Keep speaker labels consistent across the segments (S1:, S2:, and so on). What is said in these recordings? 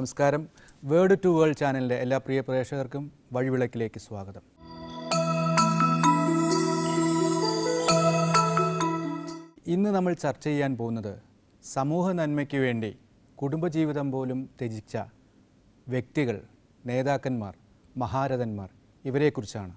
S1: നമസ്കാരം word to world ചാനലിൻ്റെ എല്ലാ പ്രിയ പ്രേക്ഷകർക്കും വഴിവിളക്കിലേക്ക് സ്വാഗതം ഇന്ന് നമ്മൾ ചർച്ച ചെയ്യാൻ പോകുന്നത് സമൂഹ നന്മയ്ക്ക് വേണ്ടി കുടുംബജീവിതം പോലും ത്യജിച്ച വ്യക്തികൾ നേതാക്കന്മാർ മഹാരഥന്മാർ ഇവരെക്കുറിച്ചാണ്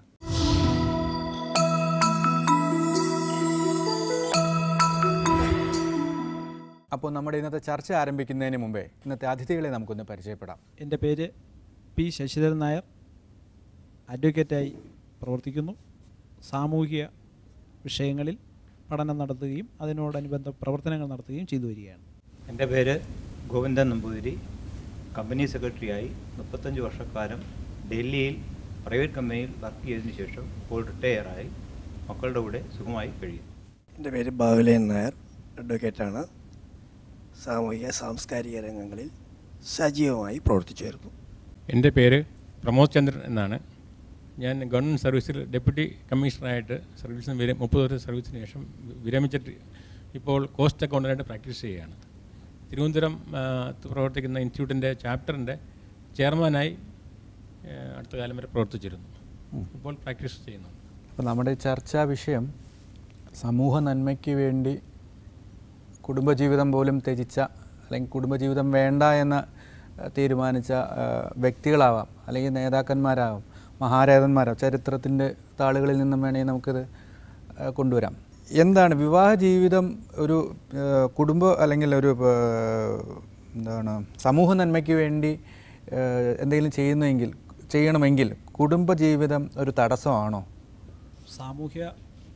S1: അപ്പോൾ നമ്മുടെ ഇന്നത്തെ ചർച്ച ആരംഭിക്കുന്നതിന് മുമ്പേ ഇന്നത്തെ അതിഥികളെ നമുക്കൊന്ന് പരിചയപ്പെടാം
S2: എൻ്റെ പേര് പി ശശിധരൻ നായർ അഡ്വക്കേറ്റായി പ്രവർത്തിക്കുന്നു സാമൂഹിക വിഷയങ്ങളിൽ പഠനം നടത്തുകയും അതിനോടനുബന്ധ പ്രവർത്തനങ്ങൾ നടത്തുകയും ചെയ്തു വരികയാണ്
S3: എൻ്റെ പേര് ഗോവിന്ദൻ നമ്പൂതിരി കമ്പനി സെക്രട്ടറിയായി മുപ്പത്തഞ്ച് വർഷക്കാലം ഡൽഹിയിൽ പ്രൈവറ്റ് കമ്പനിയിൽ വർക്ക് ചെയ്തതിന് ശേഷം ഇപ്പോൾ റിട്ടയറായി മക്കളുടെ കൂടെ സുഖമായി കഴിയുന്നു
S4: എൻ്റെ പേര് ബാഹുലയൻ നായർ അഡ്വക്കേറ്റാണ് സാമൂഹിക സാംസ്കാരിക രംഗങ്ങളിൽ സജീവമായി പ്രവർത്തിച്ചു വരുന്നു
S5: എൻ്റെ പേര് പ്രമോദ് ചന്ദ്രൻ എന്നാണ് ഞാൻ ഗവൺമെൻറ് സർവീസിൽ ഡെപ്യൂട്ടി കമ്മീഷണറായിട്ട് സർവീസിന് വിര മുപ്പത് വർഷ സർവീസിന് ശേഷം വിരമിച്ചിട്ട് ഇപ്പോൾ കോസ്റ്റ് അക്കൗണ്ടൻ്റായിട്ട് പ്രാക്ടീസ് ചെയ്യുകയാണ് തിരുവനന്തപുരം ആ, പ്രവർത്തിക്കുന്ന ഇൻസ്റ്റിറ്റ്യൂട്ടിൻ്റെ ചാപ്റ്ററിൻ്റെ ചെയർമാനായി ആ, അടുത്ത കാലം വരെ പ്രവർത്തിച്ചിരുന്നു ഇപ്പോൾ പ്രാക്ടീസ് ചെയ്യുന്നു
S1: അപ്പോൾ നമ്മുടെ ചർച്ചാ വിഷയം സമൂഹ നന്മയ്ക്ക് വേണ്ടി കുടുംബജീവിതം പോലും ത്യജിച്ച അല്ലെങ്കിൽ കുടുംബജീവിതം വേണ്ട എന്ന് അഹ്, തീരുമാനിച്ച അഹ്, വ്യക്തികളാവാം അല്ലെങ്കിൽ നേതാക്കന്മാരാവാം മഹാരഥന്മാരാവാം ചരിത്രത്തിൻ്റെ താളുകളിൽ നിന്നും വേണമെങ്കിൽ നമുക്കിത് അഹ്, കൊണ്ടുവരാം എന്താണ് വിവാഹ ജീവിതം ഒരു അഹ്, കുടുംബ അല്ലെങ്കിൽ ഒരു അഹ്, എന്താണ് സമൂഹ നന്മയ്ക്ക് വേണ്ടി അഹ്, എന്തെങ്കിലും ചെയ്യുന്നുവെങ്കിൽ ചെയ്യണമെങ്കിൽ കുടുംബജീവിതം ഒരു തടസ്സമാണോ
S2: സാമൂഹ്യ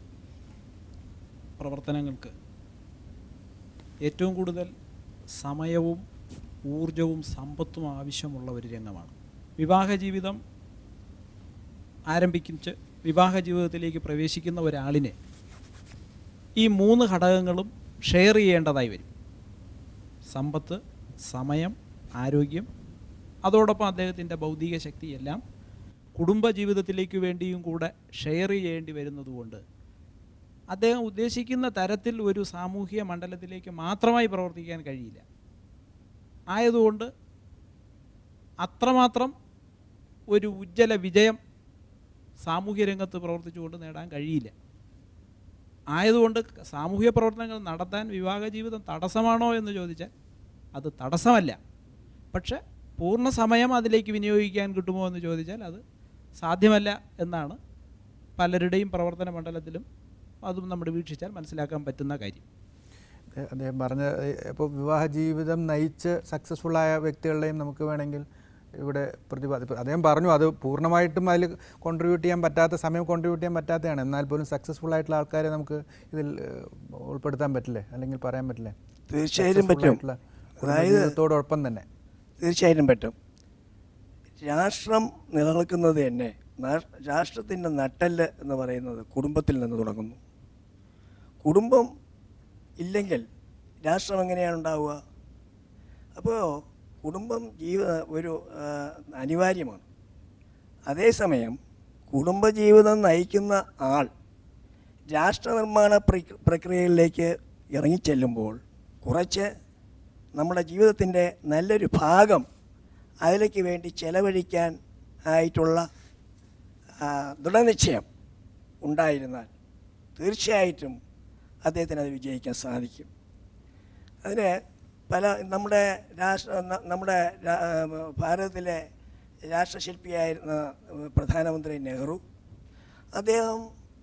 S2: പ്രവർത്തനങ്ങൾക്ക് ഏറ്റവും കൂടുതൽ സമയവും ഊർജവും സമ്പത്തും ആവശ്യമുള്ള ഒരു രംഗമാണ് വിവാഹ ജീവിതം ആരംഭിച്ച് വിവാഹ ജീവിതത്തിലേക്ക് പ്രവേശിക്കുന്ന ഒരാളിന് ഈ മൂന്ന് ഘടകങ്ങളും ഷെയർ ചെയ്യേണ്ടതായി വരും സമ്പത്ത് സമയം ആരോഗ്യം അതോടൊപ്പം അദ്ദേഹത്തിൻ്റെ ഭൗതിക ശക്തിയെല്ലാം കുടുംബ ജീവിതത്തിലേക്ക് വേണ്ടിയും കൂടെ ഷെയർ ചെയ്യേണ്ടി വരുന്നതുകൊണ്ട് അദ്ദേഹം ഉദ്ദേശിക്കുന്ന തരത്തിൽ ഒരു സാമൂഹിക മണ്ഡലത്തിലേക്ക് മാത്രമായി പ്രവർത്തിക്കാൻ കഴിയില്ല ആയതുകൊണ്ട് അത്രമാത്രം ഒരു ഉജ്ജ്വല വിജയം സാമൂഹ്യ രംഗത്ത് പ്രവർത്തിച്ചുകൊണ്ട് നേടാൻ കഴിയില്ല ആയതുകൊണ്ട് സാമൂഹ്യ പ്രവർത്തനങ്ങൾ നടത്താൻ വിവാഹ ജീവിതം തടസ്സമാണോ എന്ന് ചോദിച്ചാൽ അത് തടസ്സമല്ല പക്ഷെ പൂർണ്ണ സമയം അതിലേക്ക് വിനിയോഗിക്കാൻ കിട്ടുമോ എന്ന് ചോദിച്ചാൽ അത് സാധ്യമല്ല എന്നാണ് പലരുടെയും പ്രവർത്തന മണ്ഡലത്തിലും അതും നമ്മൾ വീക്ഷിച്ചാൽ മനസ്സിലാക്കാൻ പറ്റുന്ന കാര്യം
S1: അദ്ദേഹം- അദ്ദേഹം പറഞ്ഞ ഇപ്പോൾ വിവാഹ ജീവിതം നയിച്ച് സക്സസ്ഫുള്ളായ വ്യക്തികളുടെയും നമുക്ക് വേണമെങ്കിൽ ഇവിടെ പ്രതിപാദി ഇപ്പൊ അദ്ദേഹം പറഞ്ഞു അത് പൂർണ്ണമായിട്ടും അതിൽ കോൺട്രിബ്യൂട്ട് ചെയ്യാൻ പറ്റാത്ത സമയം കോൺട്രിബ്യൂട്ട് ചെയ്യാൻ പറ്റാത്തതാണ് എന്നാൽ പോലും സക്സസ്ഫുൾ ആയിട്ടുള്ള ആൾക്കാരെ നമുക്ക് ഇതിൽ ഏഹ്, ഉൾപ്പെടുത്താൻ പറ്റില്ലേ അല്ലെങ്കിൽ പറയാൻ പറ്റില്ലേ
S4: തീർച്ചയായിട്ടും
S1: Successful
S4: പറ്റും
S1: ആയിട്ടുള്ള
S4: അതായത്
S1: കുടുംബജീവിതത്തോടൊപ്പം തന്നെ
S4: തീർച്ചയായിട്ടും പറ്റും രാഷ്ട്രം നിലനിൽക്കുന്നത് തന്നെ നാ- രാഷ്ട്രത്തിൻ്റെ നട്ടെല്ല് എന്ന് പറയുന്നത് കുടുംബത്തിൽ നിന്ന് തുടങ്ങുന്നു കുടുംബം ഇല്ലെങ്കിൽ രാഷ്ട്രം എങ്ങനെയാണ് ഉണ്ടാവുക അപ്പോൾ കുടുംബം ജീവ ഒരു ആ, അനിവാര്യമാണ് അതേസമയം കുടുംബജീവിതം നയിക്കുന്ന ആൾ രാഷ്ട്രനിർമ്മാണ പ്രക് പ്രക്രിയയിലേക്ക് ഇറങ്ങിച്ചെല്ലുമ്പോൾ കുറച്ച് നമ്മുടെ ജീവിതത്തിൻ്റെ നല്ലൊരു ഭാഗം അതിലേക്ക് വേണ്ടി ചെലവഴിക്കാൻ ആയിട്ടുള്ള ആ, ദൃഢനിശ്ചയം ഉണ്ടായിരുന്നാൽ തീർച്ചയായിട്ടും അദ്ദേഹത്തിന് അത് വിജയിക്കാൻ സാധിക്കും അതിന് പല നമ്മുടെ രാഷ്ട്ര ന- നമ്മുടെ രാ- ആ, ഭാരതത്തിലെ രാഷ്ട്രശില്പിയായിരുന്ന പ്രധാനമന്ത്രി നെഹ്റു അദ്ദേഹം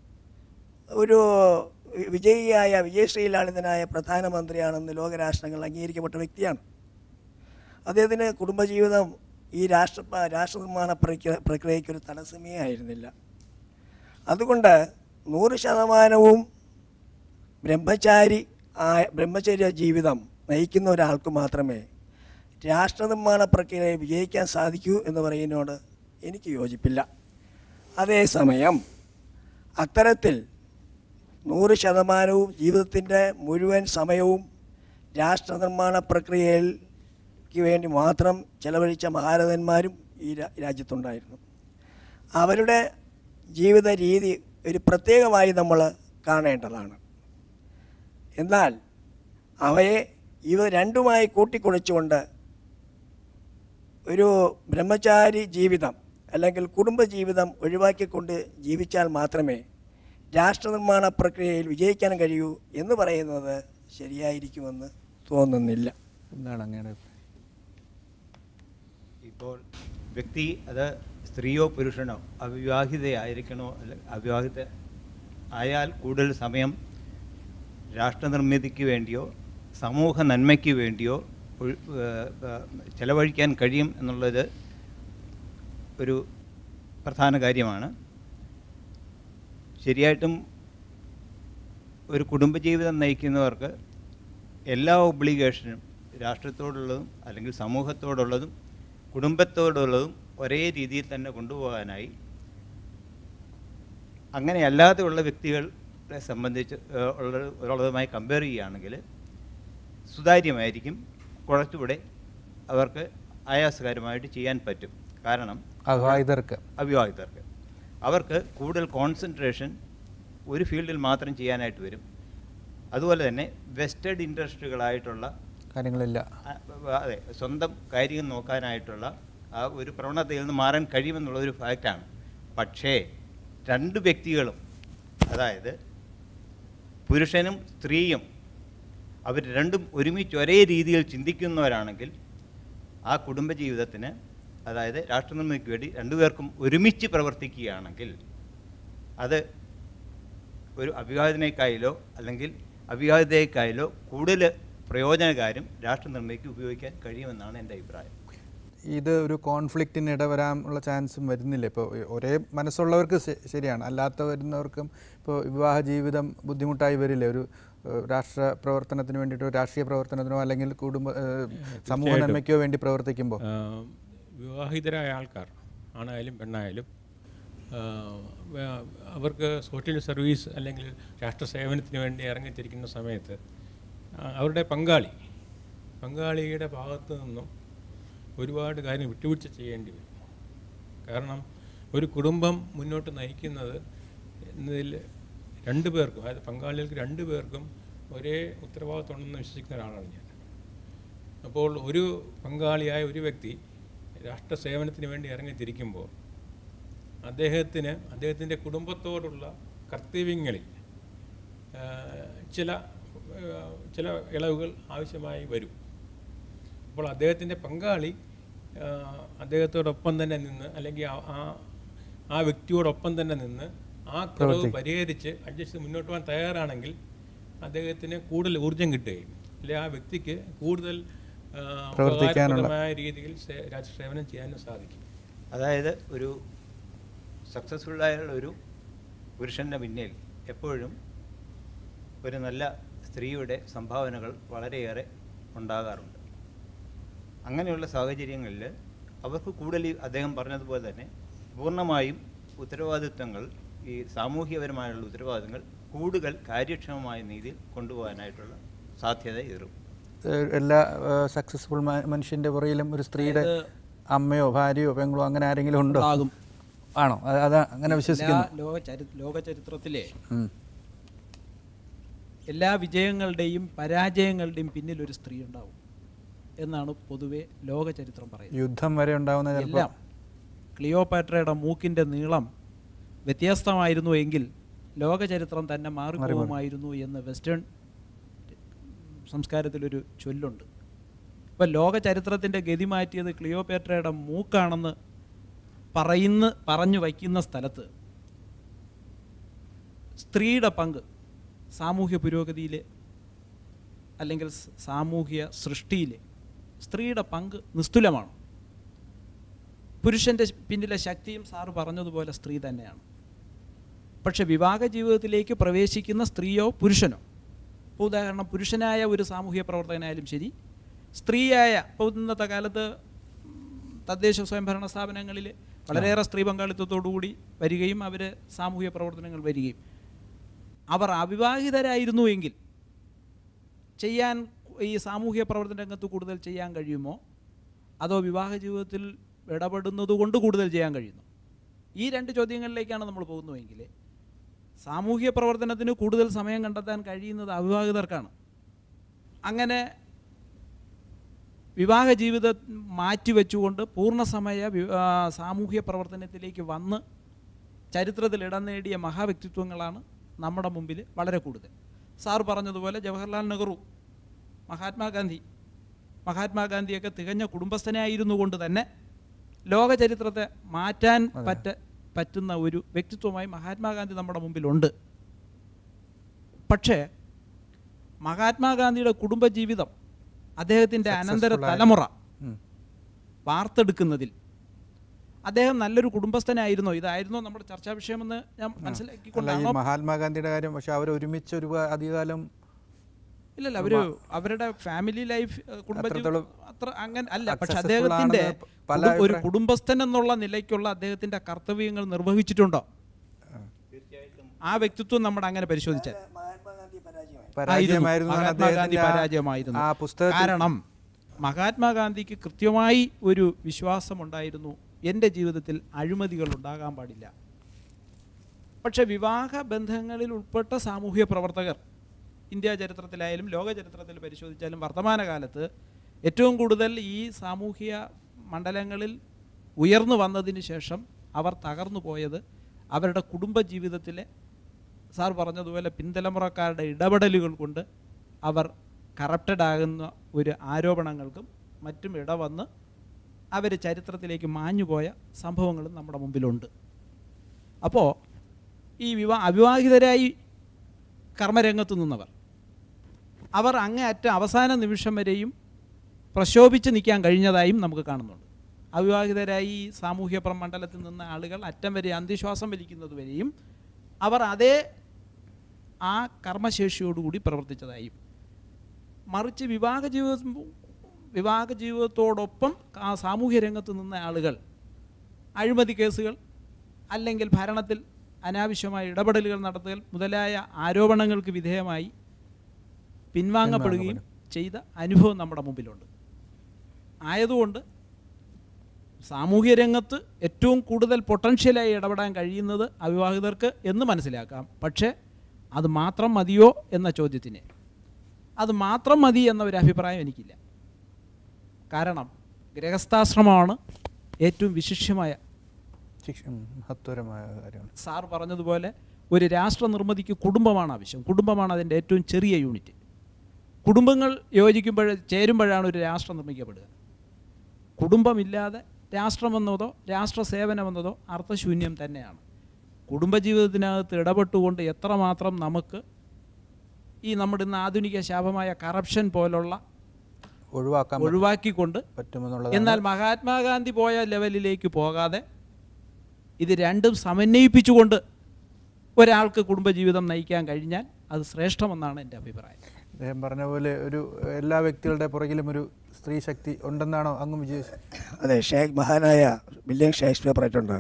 S4: ഒരു വി- വിജയിയായ വിജയശ്രീലാളിതനായ പ്രധാനമന്ത്രിയാണെന്ന് ലോകരാഷ്ട്രങ്ങൾ അംഗീകരിക്കപ്പെട്ട വ്യക്തിയാണ് അദ്ദേഹത്തിന് കുടുംബജീവിതം ഈ രാഷ്ട്ര രാഷ്ട്രനിർമ്മാണ പ്രക്രിയ പ്രക്രിയയ്ക്ക് ഒരു തടസ്സമേ ആയിരുന്നില്ല അതുകൊണ്ട് നൂറ് ശതമാനവും ബ്രഹ്മചാരി ആയ ബ്രഹ്മചര്യ ജീവിതം നയിക്കുന്ന ഒരാൾക്ക് മാത്രമേ രാഷ്ട്രനിർമ്മാണ പ്രക്രിയയെ വിജയിക്കാൻ സാധിക്കൂ എന്ന് പറയുന്നതിനോട് എനിക്ക് യോജിപ്പില്ല അതേസമയം അത്തരത്തിൽ നൂറ് ശതമാനവും ജീവിതത്തിൻ്റെ മുഴുവൻ സമയവും രാഷ്ട്രനിർമ്മാണ പ്രക്രിയയിൽക്ക് വേണ്ടി മാത്രം ചെലവഴിച്ച മഹാരഥന്മാരും ഈ രാ- രാജ്യത്തുണ്ടായിരുന്നു അവരുടെ ജീവിത രീതി ഒരു പ്രത്യേകമായി നമ്മൾ കാണേണ്ടതാണ് എന്നാൽ അവയെ ഇവ രണ്ടുമായി കൂട്ടിക്കുഴച്ചുകൊണ്ട് ഒരു ബ്രഹ്മചാരി ജീവിതം അല്ലെങ്കിൽ കുടുംബജീവിതം ഒഴിവാക്കിക്കൊണ്ട് ജീവിച്ചാൽ മാത്രമേ രാഷ്ട്രനിർമ്മാണ പ്രക്രിയയിൽ വിജയിക്കാൻ കഴിയൂ എന്ന് പറയുന്നത് ശരിയായിരിക്കുമെന്ന് തോന്നുന്നില്ല
S1: എന്താണ് അങ്ങയുടെ അഭിപ്രായം?
S3: ഇപ്പോൾ വ്യക്തി അത് സ്ത്രീയോ പുരുഷനോ അവിവാഹിതയായിരിക്കണോ അല്ല അവിവാഹിത ആയാൽ കൂടുതൽ സമയം രാഷ്ട്രനിർമ്മിതിക്ക് വേണ്ടിയോ സമൂഹ നന്മയ്ക്ക് വേണ്ടിയോ ഒഴി- ഏഹ് ഏഹ് ചെലവഴിക്കാൻ കഴിയും എന്നുള്ളത് ഒരു പ്രധാന കാര്യമാണ് ശരിയായിട്ടും ഒരു കുടുംബജീവിതം നയിക്കുന്നവർക്ക് എല്ലാ ഒബ്ലിഗേഷനും രാഷ്ട്രത്തോടുള്ളതും അല്ലെങ്കിൽ സമൂഹത്തോടുള്ളതും കുടുംബത്തോടുള്ളതും ഒരേ രീതിയിൽ തന്നെ കൊണ്ടുപോകാനായി അങ്ങനെ അല്ലാതെയുള്ള വ്യക്തികളെ സംബന്ധിച്ച് ഏഹ്, ഉള്ള ഉള്ളതുമായി കമ്പയർ ചെയ്യുകയാണെങ്കിൽ സുതാര്യമായിരിക്കും കുറച്ചുകൂടെ അവർക്ക് ആയാസകരമായിട്ട് ചെയ്യാൻ പറ്റും കാരണം
S1: അവിവാഹിതർക്ക്
S3: അവിവാഹിതർക്ക് അവർക്ക് കൂടുതൽ കോൺസെൻട്രേഷൻ ഒരു ഫീൽഡിൽ മാത്രം ചെയ്യാനായിട്ട് വരും അതുപോലെ തന്നെ വെസ്റ്റഡ് ഇൻട്രസ്റ്റുകളായിട്ടുള്ള
S1: കാര്യങ്ങളില്ല
S3: ആ, അതെ സ്വന്തം കാര്യം നോക്കാനായിട്ടുള്ള ആ ഒരു പ്രവണതയിൽ നിന്ന് മാറാൻ കഴിയുമെന്നുള്ളതൊരു ഫാക്റ്റാണ് പക്ഷേ രണ്ട് വ്യക്തികളും അതായത് പുരുഷനും സ്ത്രീയും അവർ രണ്ടും ഒരുമിച്ച് ഒരേ രീതിയിൽ ചിന്തിക്കുന്നവരാണെങ്കിൽ ആ കുടുംബജീവിതത്തിന് അതായത് രാഷ്ട്രനിർമ്മിതിക്ക് വേണ്ടി രണ്ടുപേർക്കും ഒരുമിച്ച് പ്രവർത്തിക്കുകയാണെങ്കിൽ അത് ഒരു അവിവാഹിതനേക്കായാലോ അല്ലെങ്കിൽ അവിവാഹിതയേക്കായാലോ കൂടുതൽ പ്രയോജനകാരും രാഷ്ട്രനിർമ്മിതിക്ക് ഉപയോഗിക്കാൻ കഴിയുമെന്നാണ് എൻ്റെ അഭിപ്രായം
S1: ഇത് ഒരു കോൺഫ്ലിക്റ്റിന് ഇടവരാനുള്ള ചാൻസും വരുന്നില്ല ഇപ്പോൾ ഒരേ മനസ്സുള്ളവർക്ക് ശ- ശരിയാണ് അല്ലാത്ത വരുന്നവർക്കും ഇപ്പോൾ വിവാഹ ജീവിതം ബുദ്ധിമുട്ടായി വരില്ലേ ഒരു ഏഹ്, രാഷ്ട്ര പ്രവർത്തനത്തിന് വേണ്ടിയിട്ടോ രാഷ്ട്രീയ പ്രവർത്തനത്തിനോ അല്ലെങ്കിൽ കുടുംബ ഏഹ്, സമൂഹ
S5: തീർച്ചയായിട്ടും.
S1: നന്മയ്ക്കോ വേണ്ടി പ്രവർത്തിക്കുമ്പോൾ
S5: ആ, വിവാഹിതരായ ആൾക്കാർ ആണായാലും പെണ്ണായാലും ആ, വ- അവർക്ക് സോഷ്യൽ സർവീസ് അല്ലെങ്കിൽ രാഷ്ട്ര സേവനത്തിന് വേണ്ടി ഇറങ്ങിത്തിരിക്കുന്ന സമയത്ത് ആ, അവരുടെ പങ്കാളി പങ്കാളിയുടെ ഭാഗത്തു നിന്നും ഒരുപാട് കാര്യം വിട്ടുവീഴ്ച ചെയ്യേണ്ടി വരും കാരണം ഒരു കുടുംബം മുന്നോട്ട് നയിക്കുന്നത് എന്നതിൽ രണ്ടു പേർക്കും അതായത് പങ്കാളികൾക്ക് രണ്ടു പേർക്കും ഒരേ ഉത്തരവാദിത്തമുണ്ടെന്ന് വിശ്വസിക്കുന്ന ഒരാളാണ് ഞാൻ അപ്പോൾ ഒരു പങ്കാളിയായ ഒരു വ്യക്തി രാഷ്ട്ര സേവനത്തിന് വേണ്ടി ഇറങ്ങിത്തിരിക്കുമ്പോൾ അദ്ദേഹത്തിന് അദ്ദേഹത്തിൻ്റെ കുടുംബത്തോടുള്ള കർത്തവ്യങ്ങളിൽ ആ, ചില ആ, ചില ഇളവുകൾ ആവശ്യമായി വരും അപ്പോൾ അദ്ദേഹത്തിൻ്റെ പങ്കാളി ആ, അദ്ദേഹത്തോടൊപ്പം തന്നെ നിന്ന് അല്ലെങ്കിൽ ആ- ആ ആ വ്യക്തിയോടൊപ്പം തന്നെ നിന്ന് ആ കുറവ് പരിഹരിച്ച് അഡ്ജസ്റ്റ് മുന്നോട്ട് പോകാൻ തയ്യാറാണെങ്കിൽ അദ്ദേഹത്തിന് കൂടുതൽ ഊർജം കിട്ടുകയും അല്ലെങ്കിൽ ആ വ്യക്തിക്ക് കൂടുതൽ ആ,
S1: പ്രവർത്തിക്കാനുള്ള-
S5: ഉപകാരപ്രദമായ രീതിയിൽ സേ- രാഷ്ട്ര സേവനം ചെയ്യാനും സാധിക്കും
S3: അതായത് ഒരു സക്സസ്ഫുള്ളായുള്ള ഒരു പുരുഷൻ്റെ പിന്നിൽ എപ്പോഴും ഒരു നല്ല സ്ത്രീയുടെ സംഭാവനകൾ വളരെയേറെ ഉണ്ടാകാറുണ്ട് അങ്ങനെയുള്ള സാഹചര്യങ്ങളിൽ അവർക്ക് കൂടുതൽ ഈ അദ്ദേഹം പറഞ്ഞതുപോലെ തന്നെ പൂർണ്ണമായും ഉത്തരവാദിത്വങ്ങൾ ഈ സാമൂഹ്യപരമായുള്ള ഉത്തരവാദിത്തങ്ങൾ കൂടുതൽ കാര്യക്ഷമമായ രീതിയിൽ കൊണ്ടുപോകാനായിട്ടുള്ള സാധ്യത ഏറും
S1: ഏഹ്, എല്ലാ സക്സസ്ഫുൾ മനുഷ്യൻ്റെ പുറയിലും ഒരു സ്ത്രീയുടെ അമ്മയോ ഭാര്യയോ പെങ്ങളോ അങ്ങനെ ആരെങ്കിലും ഉണ്ടോ
S2: ഉണ്ടാകും
S1: ആണോ അത് അത് അങ്ങനെ വിശ്വസിക്കുന്നു
S2: എല്ലാ ലോക ചരി ലോക ചരിത്രത്തിലെ
S1: ഉം.
S2: എല്ലാ വിജയങ്ങളുടെയും പരാജയങ്ങളുടെയും പിന്നിൽ ഒരു സ്ത്രീ ഉണ്ടാവും എന്നാണ് പൊതുവെ ലോക ചരിത്രം പറയുന്നത്
S1: യുദ്ധം വരെ ഉണ്ടാവുന്ന ചിലപ്പോൾ
S2: എല്ലാം ക്ലിയോപാട്രയുടെ മൂക്കിൻ്റെ നീളം വ്യത്യസ്തമായിരുന്നു എങ്കിൽ ലോക ചരിത്രം തന്നെ മാറിപ്പോകുമായിരുന്നു എന്ന് വെസ്റ്റേൺ സംസ്കാരത്തിലൊരു ചൊല്ലുണ്ട് ഇപ്പം ലോക ചരിത്രത്തിൻ്റെ ഗതി മാറ്റിയത് ക്ലിയോപാട്രയുടെ മൂക്കാണെന്ന് പറയുന്ന പറഞ്ഞു വയ്ക്കുന്ന സ്ഥലത്ത് സ്ത്രീയുടെ പങ്ക് സാമൂഹ്യ പുരോഗതിയിൽ അല്ലെങ്കിൽ സ് സാമൂഹ്യ സൃഷ്ടിയിൽ സ്ത്രീയുടെ പങ്ക് നിസ്തുലമാണ് പുരുഷൻ്റെ പിന്നിലെ ശക്തിയും സാറ് പറഞ്ഞതുപോലെ സ്ത്രീ തന്നെയാണ് പക്ഷെ വിവാഹ ജീവിതത്തിലേക്ക് പ്രവേശിക്കുന്ന സ്ത്രീയോ പുരുഷനോ ഇപ്പോൾ ഉദാഹരണം പുരുഷനായ ഒരു സാമൂഹ്യ പ്രവർത്തകനായാലും ശരി സ്ത്രീയായ ഇപ്പോൾ ഇന്നത്തെ കാലത്ത് തദ്ദേശ സ്വയംഭരണ സ്ഥാപനങ്ങളിൽ വളരെയേറെ സ്ത്രീ പങ്കാളിത്തത്തോടുകൂടി വരികയും അവർ സാമൂഹ്യ പ്രവർത്തനങ്ങൾ വരികയും അവർ അവിവാഹിതരായിരുന്നു എങ്കിൽ ചെയ്യാൻ ഈ സാമൂഹ്യ പ്രവർത്തന രംഗത്ത് കൂടുതൽ ചെയ്യാൻ കഴിയുമോ അതോ വിവാഹ ജീവിതത്തിൽ ഇടപെടുന്നത് കൊണ്ട് കൂടുതൽ ചെയ്യാൻ കഴിയുന്നു ഈ രണ്ട് ചോദ്യങ്ങളിലേക്കാണ് നമ്മൾ പോകുന്നതെങ്കിൽ സാമൂഹ്യ പ്രവർത്തനത്തിന് കൂടുതൽ സമയം കണ്ടെത്താൻ കഴിയുന്നത് അവിവാഹിതർക്കാണ് അങ്ങനെ വിവാഹ ജീവിതം മാറ്റിവെച്ചുകൊണ്ട് പൂർണ്ണസമയ വി- ആ, സാമൂഹ്യ പ്രവർത്തനത്തിലേക്ക് വന്ന് ചരിത്രത്തിൽ ഇടം നേടിയ മഹാവ്യക്തിത്വങ്ങളാണ് നമ്മുടെ മുമ്പിൽ വളരെ കൂടുതൽ സാർ പറഞ്ഞതുപോലെ ജവഹർലാൽ നെഹ്റു മഹാത്മാഗാന്ധി മഹാത്മാഗാന്ധിയൊക്കെ തികഞ്ഞ കുടുംബസ്ഥനായിരുന്നു കൊണ്ട് തന്നെ ലോക ചരിത്രത്തെ മാറ്റാൻ പറ്റ പറ്റുന്ന ഒരു വ്യക്തിത്വമായി മഹാത്മാഗാന്ധി നമ്മുടെ മുമ്പിലുണ്ട് പക്ഷേ മഹാത്മാഗാന്ധിയുടെ കുടുംബജീവിതം അദ്ദേഹത്തിൻ്റെ അനന്തര
S1: Successful ആയ-
S2: തലമുറ
S1: ഉം.
S2: വാർത്തെടുക്കുന്നതിൽ അദ്ദേഹം നല്ലൊരു കുടുംബസ്ഥനായിരുന്നോ ഇതായിരുന്നോ നമ്മുടെ ചർച്ചാ വിഷയമെന്ന് ഞാൻ
S1: അല്ല ഈ
S2: മനസ്സിലാക്കിക്കൊണ്ടാണോ
S1: മഹാത്മാഗാന്ധിയുടെ കാര്യം പക്ഷെ അവർ ഒരുമിച്ച് ഒരു അധികകാലം
S2: ഇല്ലല്ല അവര് അവരുടെ ഫാമിലി ലൈഫ് കുടുംബജീവിതം
S1: അത്രത്തോളം
S2: അത്ര അങ്ങനെ അല്ല പക്ഷെ
S1: successful
S2: അദ്ദേഹത്തിന്റെ
S1: ആണെന്ന് പല
S2: കുടു- ഒരു
S1: അഭിപ്രായം-
S2: കുടുംബസ്ഥൻ എന്നുള്ള നിലയ്ക്കുള്ള അദ്ദേഹത്തിന്റെ കർത്തവ്യങ്ങൾ നിർവഹിച്ചിട്ടുണ്ടോ ആ വ്യക്തിത്വം നമ്മുടെ അങ്ങനെ പരിശോധിച്ചാൽ
S4: മഹാത്മാഗാന്ധി പരാജയമായി
S1: പരാജയമായിരുന്നു എന്നാണ്
S2: മഹാത്മാഗാന്ധി
S1: അദ്ദേഹത്തിന്റെ ആ-
S2: പരാജയമായിരുന്നു
S1: ആ പുസ്തകത്തിൽ
S2: കാരണം മഹാത്മാഗാന്ധിക്ക് കൃത്യമായി ഒരു വിശ്വാസമുണ്ടായിരുന്നു എൻ്റെ ജീവിതത്തിൽ അഴിമതികൾ ഉണ്ടാകാൻ പാടില്ല പക്ഷെ വിവാഹ ബന്ധങ്ങളിൽ ഉൾപ്പെട്ട സാമൂഹ്യ പ്രവർത്തകർ ഇന്ത്യ ചരിത്രത്തിലായാലും ലോക ചരിത്രത്തിൽ പരിശോധിച്ചാലും വർത്തമാനകാലത്ത് ഏറ്റവും കൂടുതൽ ഈ സാമൂഹ്യ മണ്ഡലങ്ങളിൽ ഉയർന്നു വന്നതിന് ശേഷം അവർ തകർന്നു പോയത് അവരുടെ കുടുംബജീവിതത്തിലെ സാർ പറഞ്ഞതുപോലെ പിൻതലമുറക്കാരുടെ ഇടപെടലുകൾ കൊണ്ട് അവർ കറപ്റ്റഡ് ആകുന്ന ഒരു ആരോപണങ്ങൾക്കും മറ്റും ഇടവന്ന് അവർ ചരിത്രത്തിലേക്ക് മാഞ്ഞുപോയ സംഭവങ്ങളും നമ്മുടെ മുമ്പിലുണ്ട് അപ്പോൾ ഈ വിവാ അവിവാഹിതരായി കർമ്മരംഗത്ത് നിന്നവർ അവർ അങ്ങേയറ്റം അവസാന നിമിഷം വരെയും പ്രശോഭിച്ച് നിൽക്കാൻ കഴിഞ്ഞതായും നമുക്ക് കാണുന്നുണ്ട് അവിവാഹിതരായി ഈ സാമൂഹ്യ പ്രമണ്ഡലത്തിൽ നിന്ന ആളുകൾ അറ്റം വരെ അന്ത്യശ്വാസം വലിക്കുന്നത് വരെയും അവർ അതേ ആ കർമ്മശേഷിയോടുകൂടി പ്രവർത്തിച്ചതായും മറിച്ച് വിവാഹ ജീവിതം വിവാഹ ജീവിതത്തോടൊപ്പം ആ സാമൂഹ്യ രംഗത്ത് നിന്ന ആളുകൾ അഴിമതി കേസുകൾ അല്ലെങ്കിൽ ഭരണത്തിൽ അനാവശ്യമായ ഇടപെടലുകൾ നടത്തുക മുതലായ ആരോപണങ്ങൾക്ക് വിധേയമായി പിൻവാങ്ങപ്പെടുകയും ചെയ്ത അനുഭവം നമ്മുടെ മുമ്പിലുണ്ട് ആയതുകൊണ്ട് സാമൂഹ്യ രംഗത്ത് ഏറ്റവും കൂടുതൽ പൊട്ടൻഷ്യലായി ഇടപെടാൻ കഴിയുന്നത് അവിവാഹിതർക്ക് എന്ന് മനസ്സിലാക്കാം പക്ഷേ അത് മാത്രം മതിയോ എന്ന ചോദ്യത്തിന് അത് മാത്രം മതി എന്ന ഒരു അഭിപ്രായം എനിക്കില്ല കാരണം ഗൃഹസ്ഥാശ്രമമാണ് ഏറ്റവും വിശിഷ്യമായ
S1: ശിക്ഷ ഉം, മഹത്വരമായ കാര്യമാണ്
S2: സാർ പറഞ്ഞതുപോലെ ഒരു രാഷ്ട്ര നിർമ്മിതിക്ക് കുടുംബമാണ് ആവശ്യം കുടുംബമാണ് അതിൻ്റെ ഏറ്റവും ചെറിയ യൂണിറ്റ് കുടുംബങ്ങൾ യോജിക്കുമ്പോൾ ചേരുമ്പോഴാണ് ഒരു രാഷ്ട്രം നിർമ്മിക്കപ്പെടുക കുടുംബമില്ലാതെ രാഷ്ട്രമെന്നതോ രാഷ്ട്ര സേവനമെന്നതോ അർത്ഥശൂന്യം തന്നെയാണ് കുടുംബജീവിതത്തിനകത്ത് ഇടപെട്ടുകൊണ്ട് എത്രമാത്രം നമുക്ക് ഈ നമ്മുടെ ഇന്ന് ആധുനിക ശാപമായ കറപ്ഷൻ പോലുള്ള
S1: ഒഴിവാക്കാൻ
S2: ഒഴിവാക്കിക്കൊണ്ട്
S1: പറ്റുമെന്നുള്ളത്
S2: എന്നാൽ മഹാത്മാഗാന്ധി പോയ ലെവലിലേക്ക് പോകാതെ ഇത് രണ്ടും സമന്വയിപ്പിച്ചുകൊണ്ട് ഒരാൾക്ക് കുടുംബജീവിതം നയിക്കാൻ കഴിഞ്ഞാൽ അത് ശ്രേഷ്ഠമെന്നാണ് എൻ്റെ അഭിപ്രായം
S1: അദ്ദേഹം പറഞ്ഞ പോലെ ഒരു എല്ലാ വ്യക്തികളുടെ പുറകിലും ഒരു സ്ത്രീ ശക്തി ഉണ്ടെന്നാണോ അങ്ങ് വിജയിച്ചത്
S4: അതെ ഷേഖ് മഹാനായ വില്യം ഷേക്സ്പിയർ പറഞ്ഞിട്ടുണ്ട്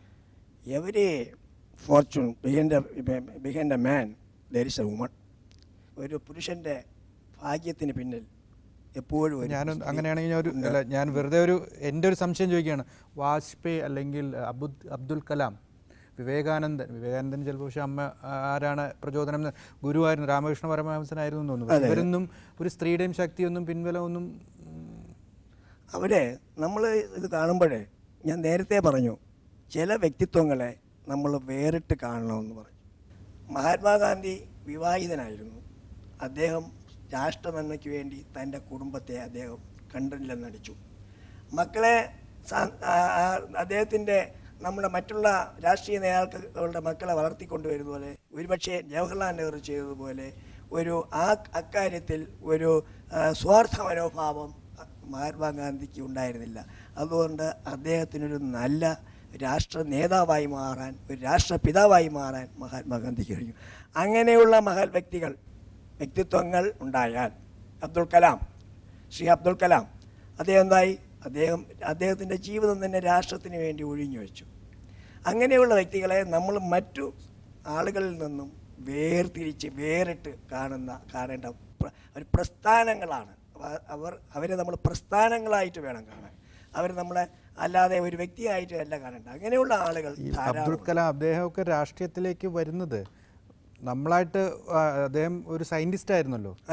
S4: every fortune behind behind a man there is a woman ഒരു പുരുഷൻ്റെ ഭാഗ്യത്തിന് പിന്നിൽ എപ്പോഴും ഒരു
S1: ഞാൻ
S4: സ്ത്രീ
S1: അങ്ങനെയാണെങ്കിൽ ഞാൻ ഒരു
S4: ഉണ്ട്.
S1: അല്ല ഞാൻ വെറുതെ ഒരു എൻ്റെ ഒരു സംശയം ചോദിക്കുകയാണ് വാജ്പേയി അല്ലെങ്കിൽ അബുദ് അബ്ദുൽ കലാം വിവേകാനന്ദൻ വിവേകാനന്ദൻ ചിലപ്പോൾ പക്ഷേ അമ്മ ആരാണ് പ്രചോദനം എന്ന് ഗുരുവായിരുന്നു രാമകൃഷ്ണ പരമഹംസനായിരുന്നു എന്ന് തോന്നുന്നു
S4: അതെ.
S1: ഇവരൊന്നും ഒരു സ്ത്രീയുടെയും ശക്തിയൊന്നും പിൻബലമൊന്നും ഉം,
S4: അവിടെ നമ്മൾ ഇത് കാണുമ്പോഴേ ഞാൻ നേരത്തെ പറഞ്ഞു ചില വ്യക്തിത്വങ്ങളെ നമ്മൾ വേറിട്ട് കാണണമെന്ന് പറഞ്ഞു മഹാത്മാഗാന്ധി വിവാഹിതനായിരുന്നു അദ്ദേഹം രാഷ്ട്രനന്മയ്ക്ക് വേണ്ടി തൻ്റെ കുടുംബത്തെ അദ്ദേഹം കണ്ടില്ലെന്ന് നടിച്ചു മക്കളെ സാ- ആ- ആ- അദ്ദേഹത്തിൻ്റെ നമ്മുടെ മറ്റുള്ള രാഷ്ട്രീയ നേതാക്കളുടെ മക്കളെ വളർത്തിക്കൊണ്ടുവരുന്ന പോലെ ഒരുപക്ഷെ ജവഹർലാൽ നെഹ്റു ചെയ്തതുപോലെ ഒരു ആ അക്കാര്യത്തിൽ ഒരു ആ, സ്വാർത്ഥ മനോഭാവം മഹാത്മാഗാന്ധിക്ക് ഉണ്ടായിരുന്നില്ല അതുകൊണ്ട് അദ്ദേഹത്തിനൊരു നല്ല രാഷ്ട്ര നേതാവായി മാറാൻ ഒരു രാഷ്ട്രപിതാവായി മാറാൻ മഹാത്മാഗാന്ധിക്ക് കഴിഞ്ഞു അങ്ങനെയുള്ള മഹൽ വ്യക്തികൾ വ്യക്തിത്വങ്ങൾ ഉണ്ടായാൽ അബ്ദുൽ കലാം ശ്രീ അബ്ദുൽ കലാം അദ്ദേഹം എന്തായി അദ്ദേഹം അദ്ദേഹത്തിൻ്റെ ജീവിതം തന്നെ രാഷ്ട്രത്തിന് വേണ്ടി ഒഴിഞ്ഞു വെച്ചു അങ്ങനെയുള്ള വ്യക്തികളെ നമ്മൾ മറ്റു ആളുകളിൽ നിന്നും വേർതിരിച്ച് വേറിട്ട് കാണുന്ന കാണേണ്ട പ്ര- ഒരു പ്രസ്ഥാനങ്ങളാണ് അവ- അവർ അവരെ നമ്മൾ പ്രസ്ഥാനങ്ങളായിട്ട് വേണം കാണാൻ അവർ നമ്മളെ അല്ലാതെ ഒരു വ്യക്തിയായിട്ട് അല്ല കാണേണ്ട അങ്ങനെയുള്ള ആളുകൾ
S1: ഈ
S4: ധാരാളം
S1: അബ്ദുൽ കലാം അദ്ദേഹമൊക്കെ രാഷ്ട്രീയത്തിലേക്ക് വരുന്നത് നമ്മളായിട്ട് ആ, അദ്ദേഹം ഒരു സയൻറ്റിസ്റ്റ് ആയിരുന്നല്ലോ
S4: അതെ